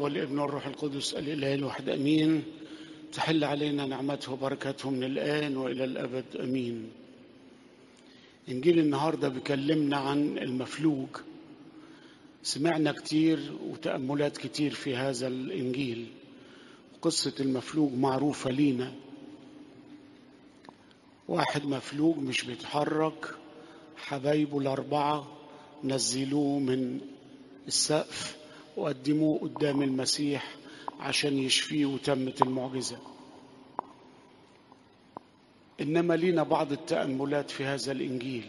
والابن والروح القدس الإله الواحد أمين تحل علينا نعمته وبركاته من الآن وإلى الأبد أمين إنجيل النهاردة بيكلمنا عن المفلوج سمعنا كتير وتأملات كتير في هذا الإنجيل قصة المفلوج معروفة لينا واحد مفلوج مش بيتحرك حبايبه الأربعة نزلوه من السقف وقدموه قدام المسيح عشان يشفيه وتمت المعجزة إنما لينا بعض التأملات في هذا الإنجيل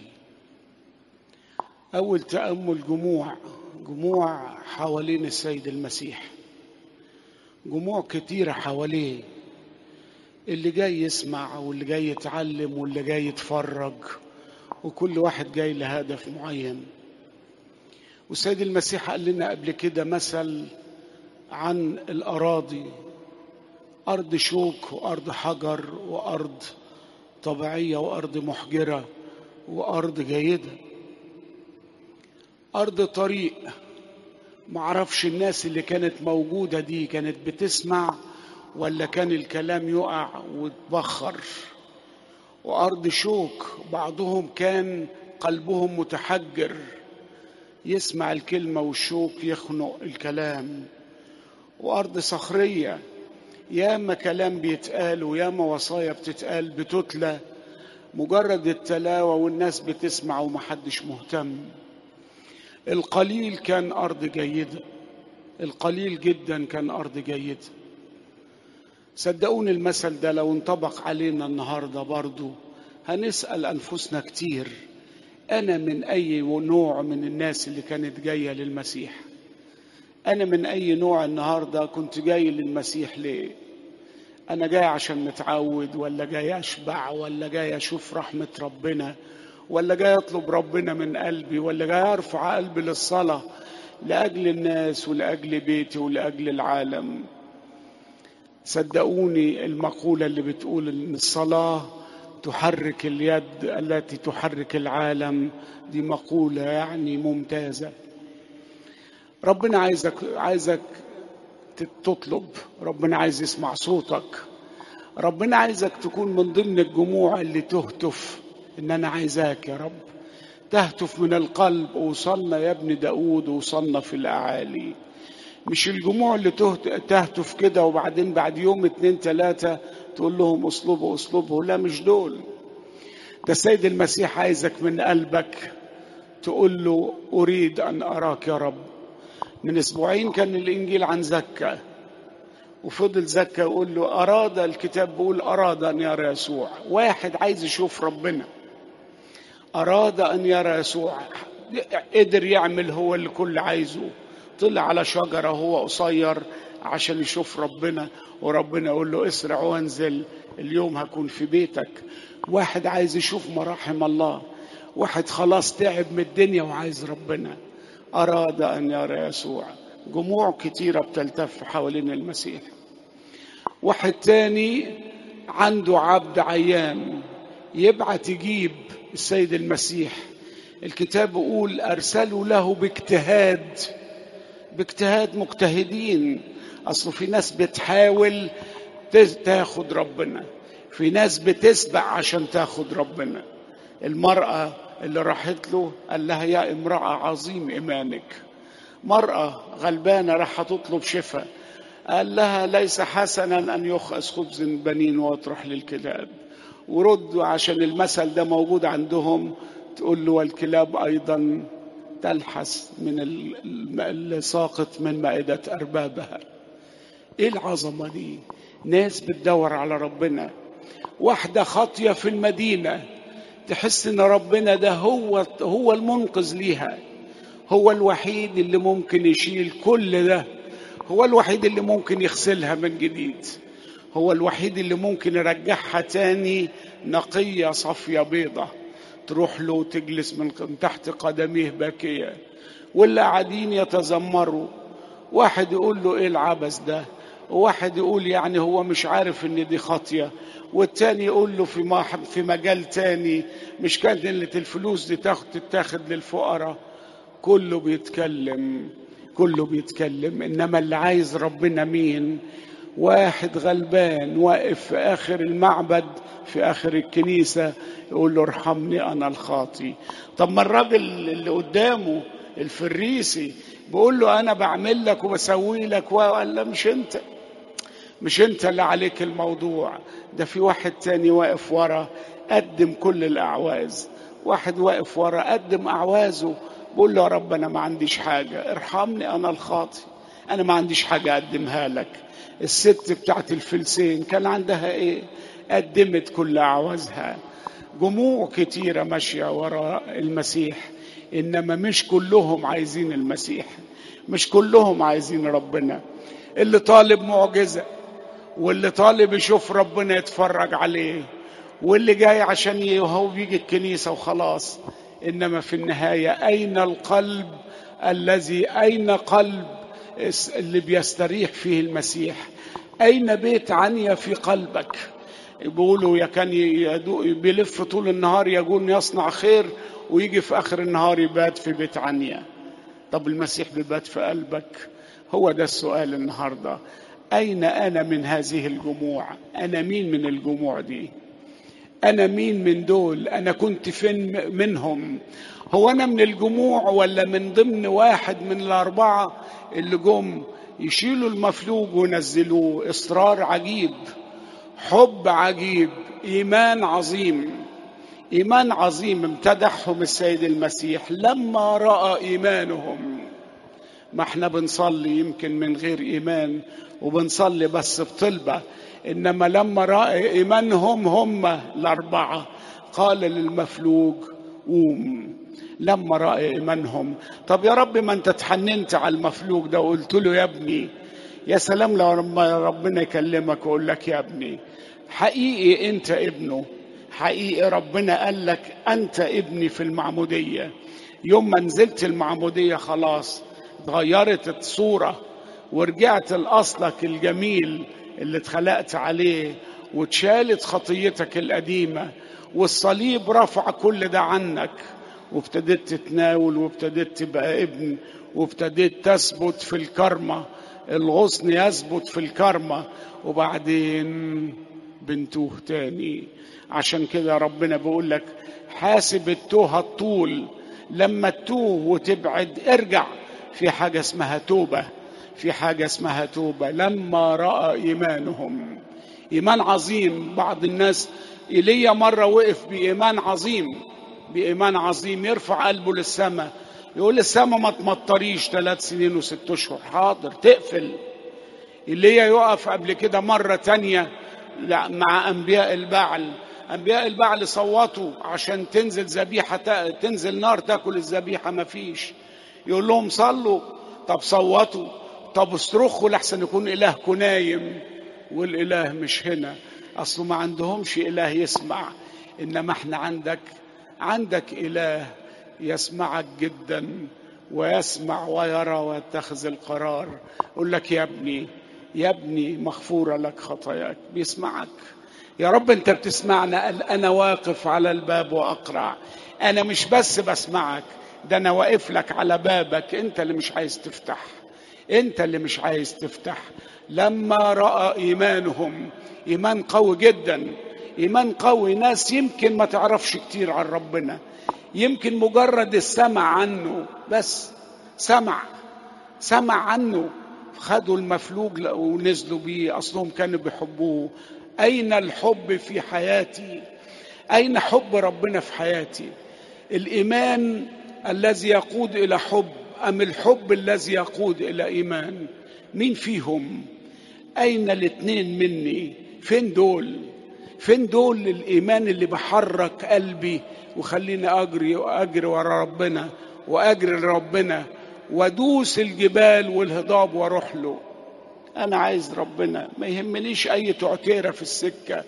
أول تأمل جموع جموع حوالين السيد المسيح جموع كتيرة حواليه اللي جاي يسمع واللي جاي يتعلم واللي جاي يتفرج وكل واحد جاي لهدف معين والسيد المسيح قال لنا قبل كده مثل عن الأراضي أرض شوك وأرض حجر وأرض طبيعية وأرض محجرة وأرض جيدة أرض طريق معرفش الناس اللي كانت موجودة دي كانت بتسمع ولا كان الكلام يقع ويتبخر وأرض شوك بعضهم كان قلبهم متحجر يسمع الكلمة والشوك يخنق الكلام وأرض صخرية ياما كلام بيتقال وياما وصايا بتتقال بتتلى مجرد التلاوة والناس بتسمع ومحدش مهتم القليل كان أرض جيدة القليل جدا كان أرض جيدة صدقوني المثل ده لو انطبق علينا النهاردة برضو هنسأل أنفسنا كتير أنا من أي نوع من الناس اللي كانت جاية للمسيح أنا من أي نوع النهاردة كنت جاي للمسيح ليه أنا جاي عشان متعود ولا جاي أشبع ولا جاي أشوف رحمة ربنا ولا جاي أطلب ربنا من قلبي ولا جاي أرفع قلبي للصلاة لأجل الناس ولأجل بيتي ولأجل العالم صدقوني المقولة اللي بتقول إن الصلاة تحرك اليد التي تحرك العالم دي مقولة يعني ممتازة ربنا عايزك عايزك تطلب ربنا عايز يسمع صوتك ربنا عايزك تكون من ضمن الجموع اللي تهتف ان انا عايزاك يا رب تهتف من القلب وصلنا يا ابن داود وصلنا في الاعالي مش الجموع اللي تهتف كده وبعدين بعد يوم اتنين تلاتة تقول لهم اصلبوا اصلبوا لا مش دول ده السيد المسيح عايزك من قلبك تقول له اريد ان اراك يا رب من اسبوعين كان الانجيل عن زكا وفضل زكا يقول له اراد الكتاب بيقول اراد ان يرى يسوع واحد عايز يشوف ربنا اراد ان يرى يسوع قدر يعمل هو اللي كل عايزه طلع على شجرة هو قصير عشان يشوف ربنا وربنا يقول له اسرع وانزل اليوم هكون في بيتك واحد عايز يشوف مراحم الله واحد خلاص تعب من الدنيا وعايز ربنا أراد أن يرى يسوع جموع كتيرة بتلتف حوالين المسيح واحد تاني عنده عبد عيان يبعت يجيب السيد المسيح الكتاب يقول أرسلوا له باجتهاد باجتهاد مجتهدين أصل في ناس بتحاول تاخد ربنا في ناس بتسبق عشان تاخد ربنا المرأة اللي راحت له قال لها يا امرأة عظيم إيمانك مرأة غلبانة راح تطلب شفاء قال لها ليس حسنا أن يؤخذ خبز بنين ويطرح للكلاب وردوا عشان المثل ده موجود عندهم تقول له والكلاب أيضا تلحس من الساقط من مائدة أربابها إيه العظمة دي ناس بتدور على ربنا واحدة خاطية في المدينة تحس ان ربنا ده هو هو المنقذ ليها هو الوحيد اللي ممكن يشيل كل ده هو الوحيد اللي ممكن يغسلها من جديد هو الوحيد اللي ممكن يرجعها تاني نقية صافية بيضة تروح له وتجلس من تحت قدميه باكية واللي قاعدين يتذمروا واحد يقول له ايه العبث ده وواحد يقول يعني هو مش عارف ان دي خاطيه والتاني يقول له في في مجال تاني مش كانت الفلوس دي تاخد تتاخد للفقراء كله بيتكلم كله بيتكلم انما اللي عايز ربنا مين واحد غلبان واقف في اخر المعبد في اخر الكنيسه يقول له ارحمني انا الخاطي طب ما الراجل اللي قدامه الفريسي بيقول له انا بعمل لك وبسوي لك ولا مش انت مش انت اللي عليك الموضوع ده في واحد تاني واقف ورا قدم كل الاعواز واحد واقف ورا قدم اعوازه بقول له يا رب انا ما عنديش حاجه ارحمني انا الخاطي انا ما عنديش حاجه اقدمها لك الست بتاعت الفلسين كان عندها ايه قدمت كل اعوازها جموع كتيره ماشيه وراء المسيح انما مش كلهم عايزين المسيح مش كلهم عايزين ربنا اللي طالب معجزه واللي طالب يشوف ربنا يتفرج عليه واللي جاي عشان هو بيجي الكنيسه وخلاص انما في النهايه اين القلب الذي اين قلب اللي بيستريح فيه المسيح اين بيت عنيا في قلبك بيقولوا يا كان بيلف طول النهار يقول يصنع خير ويجي في اخر النهار يبات في بيت عنيا طب المسيح بيبات في قلبك هو ده السؤال النهارده اين انا من هذه الجموع انا مين من الجموع دي انا مين من دول انا كنت فين منهم هو انا من الجموع ولا من ضمن واحد من الاربعه اللي جم يشيلوا المفلوج وينزلوه اصرار عجيب حب عجيب ايمان عظيم ايمان عظيم امتدحهم السيد المسيح لما راى ايمانهم ما احنا بنصلي يمكن من غير ايمان وبنصلي بس بطلبه انما لما راى ايمانهم هم الاربعه قال للمفلوج قوم لما راى ايمانهم طب يا رب ما انت اتحننت على المفلوج ده وقلت له يا ابني يا سلام لو ربنا يكلمك ويقول لك يا ابني حقيقي انت ابنه حقيقي ربنا قال لك انت ابني في المعموديه يوم ما نزلت المعموديه خلاص اتغيرت الصوره ورجعت لاصلك الجميل اللي اتخلقت عليه واتشالت خطيتك القديمه والصليب رفع كل ده عنك وابتديت تتناول وابتديت تبقى ابن وابتديت تثبت في الكرمه الغصن يثبت في الكرمه وبعدين بنتوه تاني عشان كده ربنا بيقول لك حاسب التوه الطول لما تتوه وتبعد ارجع في حاجه اسمها توبه في حاجه اسمها توبه لما راى ايمانهم ايمان عظيم بعض الناس ايليا مره وقف بايمان عظيم بايمان عظيم يرفع قلبه للسماء يقول السماء ما تمطريش ثلاث سنين وست اشهر حاضر تقفل ايليا يقف قبل كده مره تانية مع انبياء البعل انبياء البعل صوتوا عشان تنزل ذبيحه تنزل نار تاكل الذبيحه ما فيش يقول لهم صلوا طب صوتوا طب اصرخوا لحسن يكون الهكم نايم والاله مش هنا اصله ما عندهمش اله يسمع انما احنا عندك عندك اله يسمعك جدا ويسمع ويرى ويتخذ القرار يقول لك يا ابني يا ابني مغفوره لك خطاياك بيسمعك يا رب انت بتسمعنا قال انا واقف على الباب واقرع انا مش بس بسمعك ده انا واقف لك على بابك انت اللي مش عايز تفتح انت اللي مش عايز تفتح لما راى ايمانهم ايمان قوي جدا ايمان قوي ناس يمكن ما تعرفش كتير عن ربنا يمكن مجرد السمع عنه بس سمع سمع عنه خدوا المفلوج ونزلوا بيه اصلهم كانوا بيحبوه اين الحب في حياتي اين حب ربنا في حياتي الايمان الذي يقود الى حب ام الحب الذي يقود الى ايمان مين فيهم اين الاثنين مني فين دول فين دول الايمان اللي بحرك قلبي وخليني اجري واجري ورا ربنا واجري لربنا وادوس الجبال والهضاب واروح له انا عايز ربنا ما يهمنيش اي تعتيره في السكه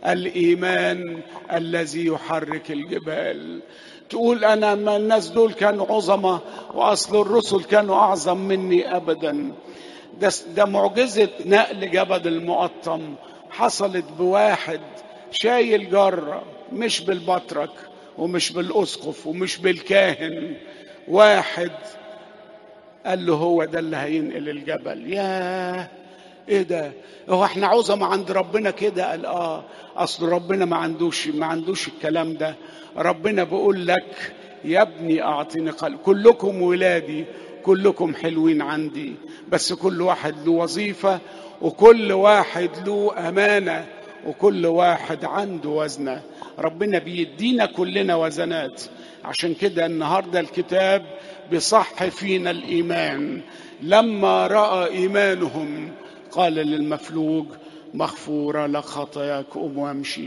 الايمان الذي يحرك الجبال تقول انا ما الناس دول كانوا عظمة واصل الرسل كانوا اعظم مني ابدا ده, ده معجزة نقل جبل المقطم حصلت بواحد شايل جرة مش بالبطرك ومش بالاسقف ومش بالكاهن واحد قال له هو ده اللي هينقل الجبل ياه ايه ده هو احنا عظمة عند ربنا كده قال اه اصل ربنا ما عندوش ما عندوش الكلام ده ربنا بيقول لك يا ابني اعطني قلب كلكم ولادي كلكم حلوين عندي بس كل واحد له وظيفة وكل واحد له أمانة وكل واحد عنده وزنة ربنا بيدينا كلنا وزنات عشان كده النهاردة الكتاب بصح فينا الإيمان لما رأى إيمانهم قال للمفلوج مغفورة لك خطاياك قم وامشي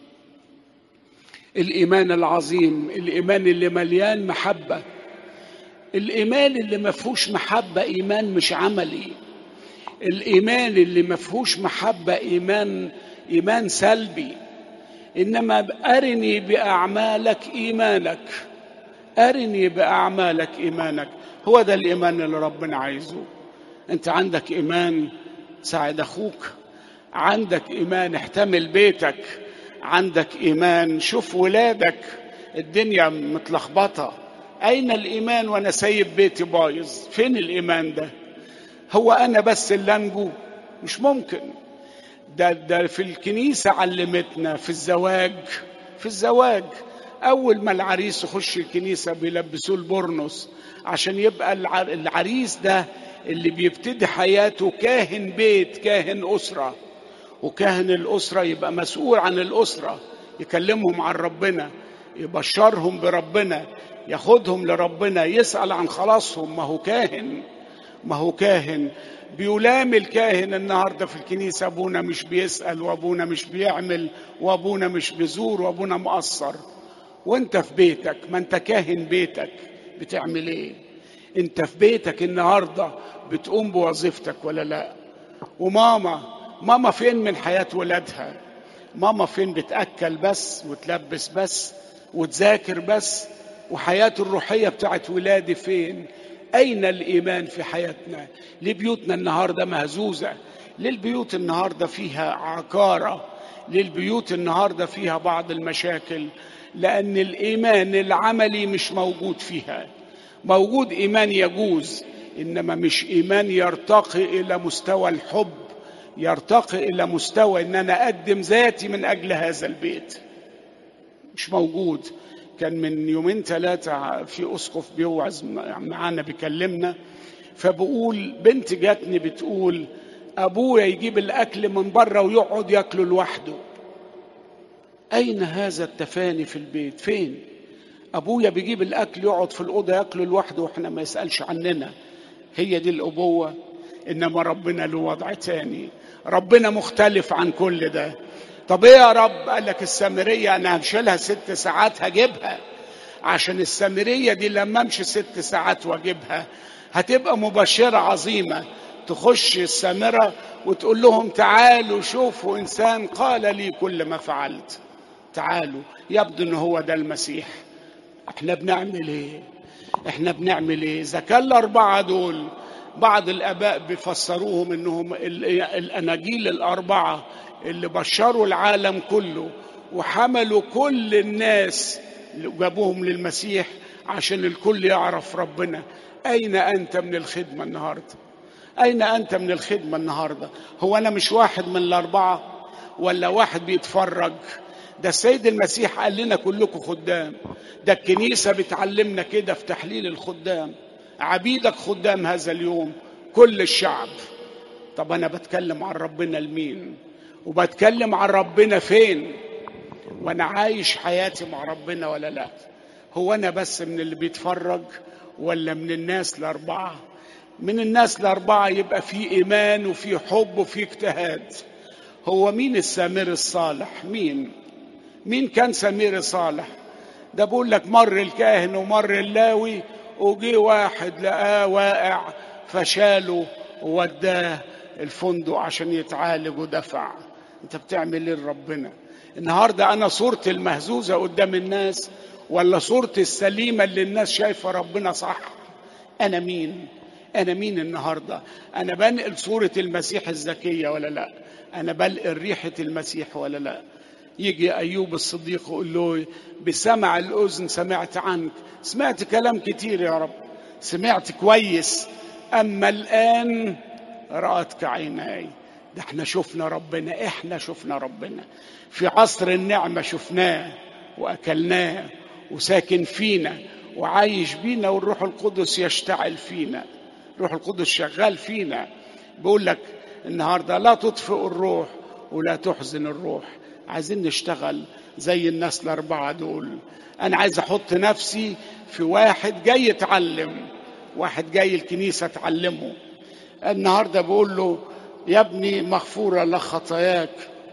الإيمان العظيم الإيمان اللي مليان محبة الإيمان اللي ما فيهوش محبة إيمان مش عملي الإيمان اللي ما فيهوش محبة إيمان إيمان سلبي إنما أرني بأعمالك إيمانك أرني بأعمالك إيمانك هو ده الإيمان اللي ربنا عايزه أنت عندك إيمان ساعد أخوك عندك إيمان احتمل بيتك عندك إيمان شوف ولادك الدنيا متلخبطة أين الإيمان وأنا سايب بيتي بايظ فين الإيمان ده هو أنا بس اللي أنجو مش ممكن ده, ده في الكنيسة علمتنا في الزواج في الزواج أول ما العريس يخش الكنيسة بيلبسوه البرنس عشان يبقى العريس ده اللي بيبتدي حياته كاهن بيت كاهن أسرة وكاهن الأسرة يبقى مسؤول عن الأسرة يكلمهم عن ربنا يبشرهم بربنا ياخدهم لربنا يسأل عن خلاصهم ما هو كاهن ما هو كاهن بيلام الكاهن النهارده في الكنيسه ابونا مش بيسال وابونا مش بيعمل وابونا مش بيزور وابونا مقصر وانت في بيتك ما انت كاهن بيتك بتعمل ايه انت في بيتك النهارده بتقوم بوظيفتك ولا لا وماما ماما فين من حياه ولادها ماما فين بتاكل بس وتلبس بس وتذاكر بس وحياته الروحيه بتاعت ولادي فين أين الإيمان في حياتنا ليه بيوتنا النهاردة مهزوزة ليه البيوت النهاردة فيها عكارة ليه البيوت النهاردة فيها بعض المشاكل لأن الإيمان العملي مش موجود فيها موجود إيمان يجوز إنما مش إيمان يرتقي إلى مستوى الحب يرتقي إلى مستوى إن أنا أقدم ذاتي من أجل هذا البيت مش موجود كان من يومين ثلاثة في أسقف بيوعظ معانا بيكلمنا فبقول بنت جاتني بتقول أبويا يجيب الأكل من بره ويقعد ياكله لوحده أين هذا التفاني في البيت فين أبويا بيجيب الأكل يقعد في الأوضة ياكله لوحده وإحنا ما يسألش عننا هي دي الأبوة إنما ربنا له وضع تاني ربنا مختلف عن كل ده طب ايه يا رب قال لك السامرية انا همشيلها ست ساعات هجيبها عشان السامرية دي لما امشي ست ساعات واجيبها هتبقى مبشرة عظيمة تخش السامرة وتقول لهم تعالوا شوفوا انسان قال لي كل ما فعلت تعالوا يبدو ان هو ده المسيح احنا بنعمل ايه احنا بنعمل ايه اذا كان الاربعة دول بعض الاباء بيفسروهم انهم الاناجيل الاربعه اللي بشروا العالم كله وحملوا كل الناس جابوهم للمسيح عشان الكل يعرف ربنا أين أنت من الخدمة النهاردة أين أنت من الخدمة النهاردة هو أنا مش واحد من الأربعة ولا واحد بيتفرج ده السيد المسيح قال لنا كلكم خدام ده الكنيسة بتعلمنا كده في تحليل الخدام عبيدك خدام هذا اليوم كل الشعب طب أنا بتكلم عن ربنا لمين وبتكلم عن ربنا فين وانا عايش حياتي مع ربنا ولا لا هو انا بس من اللي بيتفرج ولا من الناس الاربعه من الناس الاربعه يبقى في ايمان وفي حب وفي اجتهاد هو مين السامر الصالح مين مين كان سمير صالح ده بقول لك مر الكاهن ومر اللاوي وجي واحد لقاه واقع فشاله ووداه الفندق عشان يتعالج ودفع انت بتعمل ايه لربنا النهارده انا صورتي المهزوزه قدام الناس ولا صورتي السليمه اللي الناس شايفه ربنا صح انا مين انا مين النهارده انا بنقل صوره المسيح الزكيه ولا لا انا بنقل ريحه المسيح ولا لا يجي ايوب الصديق يقول له بسمع الاذن سمعت عنك سمعت كلام كتير يا رب سمعت كويس اما الان راتك عيناي ده احنا شفنا ربنا احنا شفنا ربنا في عصر النعمه شفناه واكلناه وساكن فينا وعايش بينا والروح القدس يشتعل فينا الروح القدس شغال فينا بيقول لك النهارده لا تطفئ الروح ولا تحزن الروح عايزين نشتغل زي الناس الاربعه دول انا عايز احط نفسي في واحد جاي يتعلم واحد جاي الكنيسه تعلمه النهارده بقول له يا ابني مغفوره لك خطاياك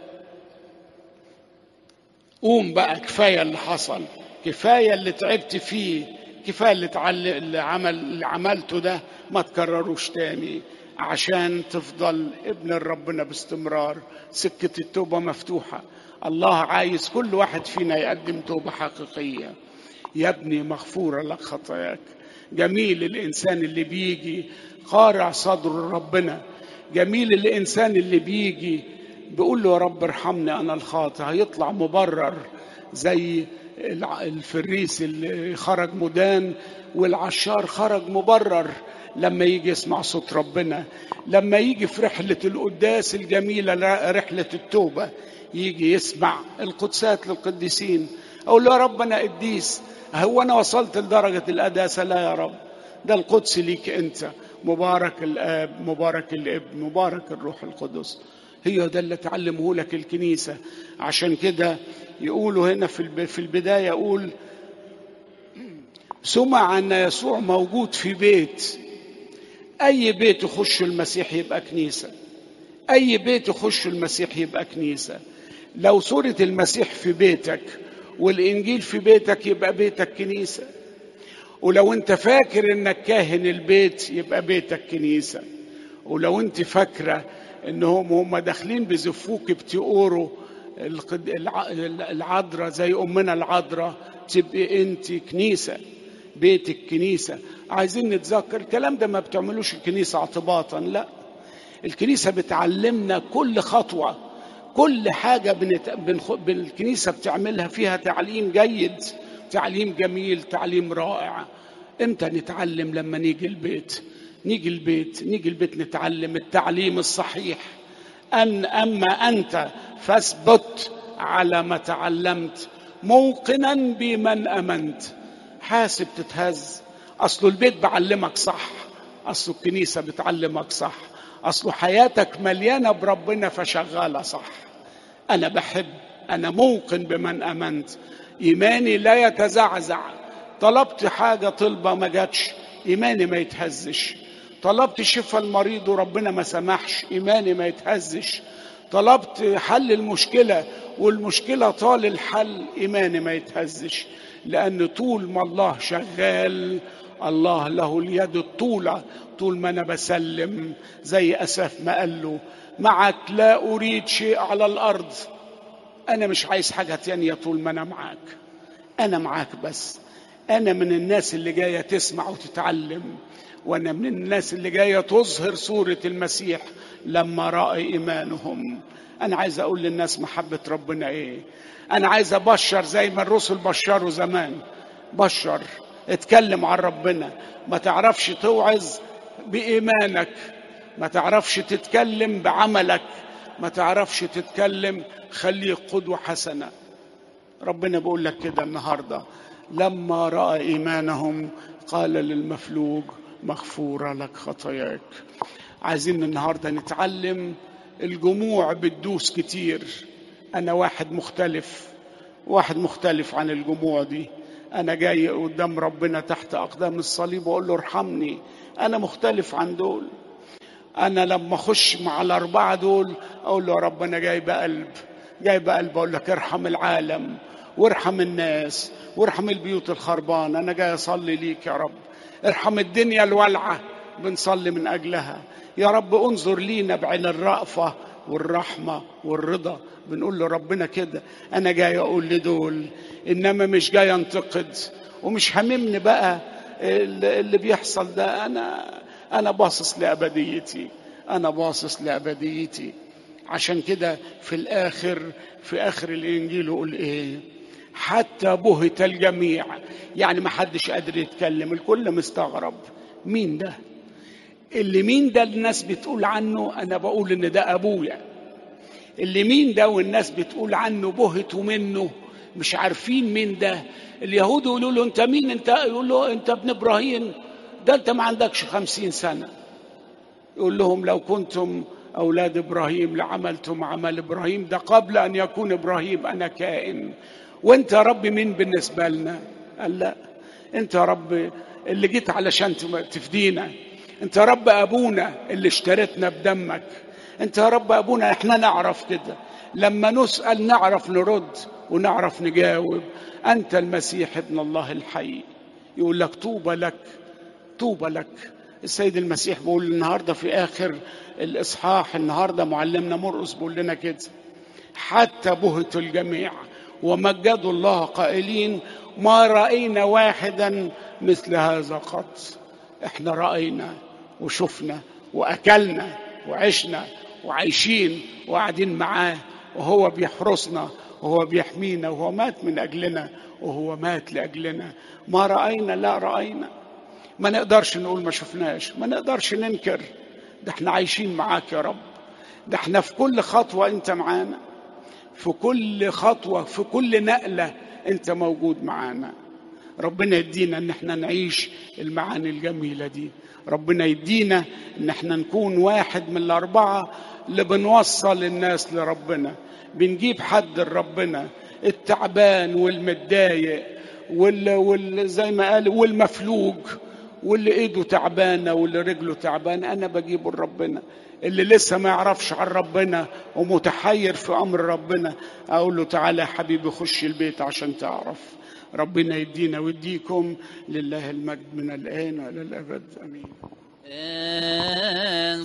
قوم بقى كفايه اللي حصل كفايه اللي تعبت فيه كفايه اللي, تعل... اللي عمل اللي عملته ده ما تكرروش تاني عشان تفضل ابن ربنا باستمرار سكه التوبه مفتوحه الله عايز كل واحد فينا يقدم توبه حقيقيه يا ابني مغفوره لك خطاياك جميل الانسان اللي بيجي قارع صدر ربنا جميل الانسان اللي بيجي بيقول له يا رب ارحمني انا الخاطئ هيطلع مبرر زي الفريس اللي خرج مدان والعشار خرج مبرر لما يجي يسمع صوت ربنا لما يجي في رحلة القداس الجميلة رحلة التوبة يجي يسمع القدسات للقديسين أقول له يا رب أنا قديس هو أنا وصلت لدرجة القداسة لا يا رب ده القدس ليك أنت مبارك الآب مبارك الابن مبارك الروح القدس هي ده اللي تعلمه لك الكنيسة عشان كده يقولوا هنا في في البداية يقول سمع أن يسوع موجود في بيت أي بيت يخش المسيح يبقى كنيسة أي بيت يخش المسيح يبقى كنيسة لو صورة المسيح في بيتك والإنجيل في بيتك يبقى بيتك كنيسة ولو أنت فاكر إنك كاهن البيت يبقى بيتك كنيسة ولو أنت فاكرة إنهم هم داخلين بزفوك بتقوروا العذراء زي أمنا العذراء تبقي أنت كنيسة بيتك كنيسة عايزين نتذكر الكلام ده ما بتعملوش الكنيسة اعتباطا لا الكنيسة بتعلمنا كل خطوة كل حاجة بنت... بنخ... بالكنيسة بتعملها فيها تعليم جيد تعليم جميل تعليم رائع امتى نتعلم لما نيجي البيت نيجي البيت نيجي البيت نتعلم التعليم الصحيح أن أما أنت فاثبت على ما تعلمت موقنا بمن أمنت حاسب تتهز أصل البيت بعلمك صح أصل الكنيسة بتعلمك صح أصل حياتك مليانة بربنا فشغالة صح أنا بحب أنا موقن بمن أمنت إيماني لا يتزعزع طلبت حاجة طلبة ما جاتش إيماني ما يتهزش طلبت شفاء المريض وربنا ما سمحش إيماني ما يتهزش طلبت حل المشكلة والمشكلة طال الحل إيماني ما يتهزش لأن طول ما الله شغال الله له اليد الطولة طول ما أنا بسلم زي أسف ما قال له معك لا أريد شيء على الأرض أنا مش عايز حاجة تانية طول ما أنا معاك أنا معاك بس أنا من الناس اللي جاية تسمع وتتعلم وأنا من الناس اللي جاية تظهر صورة المسيح لما رأى إيمانهم أنا عايز أقول للناس محبة ربنا إيه أنا عايز أبشر زي ما الرسل بشروا زمان بشر اتكلم عن ربنا ما تعرفش توعظ بإيمانك ما تعرفش تتكلم بعملك ما تعرفش تتكلم خليك قدوة حسنة ربنا بيقول لك كده النهاردة لما رأى إيمانهم قال للمفلوج مغفورة لك خطاياك عايزين النهاردة نتعلم الجموع بتدوس كتير أنا واحد مختلف واحد مختلف عن الجموع دي أنا جاي قدام ربنا تحت أقدام الصليب وأقول له ارحمني أنا مختلف عن دول أنا لما أخش مع الأربعة دول أقول له يا رب أنا جاي بقلب جاي بقلب أقول لك ارحم العالم وارحم الناس وارحم البيوت الخربانة أنا جاي أصلي ليك يا رب ارحم الدنيا الولعة بنصلي من أجلها يا رب انظر لينا بعين الرأفة والرحمة والرضا بنقول له ربنا كده أنا جاي أقول لدول إنما مش جاي أنتقد ومش هممني بقى اللي بيحصل ده أنا أنا باصص لأبديتي أنا باصص لأبديتي عشان كده في الآخر في آخر الإنجيل يقول إيه حتى بهت الجميع يعني ما حدش قادر يتكلم الكل مستغرب مين ده اللي مين ده الناس بتقول عنه انا بقول ان ده ابويا اللي مين ده والناس بتقول عنه بهتوا منه مش عارفين مين ده اليهود يقولوا له انت مين انت يقول له انت ابن ابراهيم ده انت ما عندكش خمسين سنة يقول لهم لو كنتم أولاد إبراهيم لعملتم عمل إبراهيم ده قبل أن يكون إبراهيم أنا كائن وانت يا رب مين بالنسبة لنا قال لا انت يا رب اللي جيت علشان تفدينا انت يا رب ابونا اللي اشتريتنا بدمك انت يا رب ابونا احنا نعرف كده لما نسال نعرف نرد ونعرف نجاوب انت المسيح ابن الله الحي يقول لك طوبى لك طوبى لك السيد المسيح بيقول النهارده في اخر الاصحاح النهارده معلمنا مرقس بيقول لنا كده حتى بهت الجميع ومجدوا الله قائلين ما راينا واحدا مثل هذا قط احنا راينا وشفنا واكلنا وعشنا وعايشين وقاعدين معاه وهو بيحرسنا وهو بيحمينا وهو مات من اجلنا وهو مات لاجلنا ما راينا لا راينا ما نقدرش نقول ما شفناش ما نقدرش ننكر ده احنا عايشين معاك يا رب ده احنا في كل خطوه انت معانا في كل خطوه في كل نقله انت موجود معانا ربنا يدينا ان احنا نعيش المعاني الجميله دي ربنا يدينا ان احنا نكون واحد من الاربعه اللي بنوصل الناس لربنا بنجيب حد لربنا التعبان والمتضايق وال... وال... زي ما قال والمفلوج واللي ايده تعبانه واللي رجله تعبانه انا بجيبه لربنا اللي لسه ما يعرفش عن ربنا ومتحير في امر ربنا اقول له تعالى يا حبيبي خش البيت عشان تعرف ربنا يدينا ويديكم لله المجد من الان والى الابد امين